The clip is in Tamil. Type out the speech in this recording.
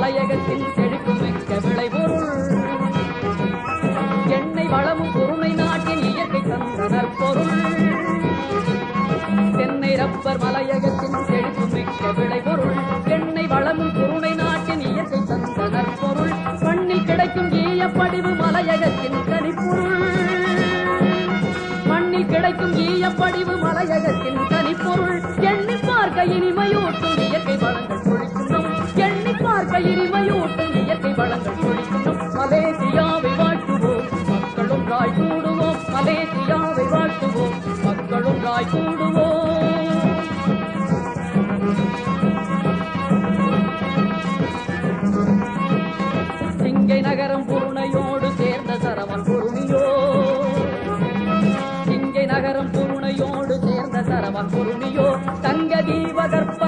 மலையகத்தின் செழிப்பு மிக்க விளைபொருள் எண்ணெய் வளமும் பொருணை நாட்டின் இயற்கை தந்தனர் பொருள் தென்னை ரப்பர் மலையகத்தின் செழிப்பு மிக்க விளைபொருள் எண்ணெய் வளமும் பொருணை நாட்டின் இயற்கை தந்தனர் பொருள் மண்ணில் கிடைக்கும் ஈயப்படிவு மலையகத்தின் தனிப்பொருள் மண்ணில் கிடைக்கும் ஈயப்படிவு மலையகத்தின் தனிப்பொருள் எண்ணி பார்க்க இனிமையூட்டும் இயற்கை வளங்கள் பொழிக்கின்றோம் எண்ணி பார்க்க இனிமையூட்டும் இயற்கை வளங்கள் பொழிக்கின்றோம் மலேசியாவை வாழ்த்துவோம் மக்களும் ராய் கூடுவோம் மலேசியாவை வாழ்த்துவோம் மக்களும் ராய் கூடுவோம் சிங்கை நகரம் பொருணையோடு சேர்ந்த சரவன் பொருணியோ சிங்கை நகரம் பொருணையோடு சேர்ந்த சரவன் பொருணியோ தங்க தீபகற்ப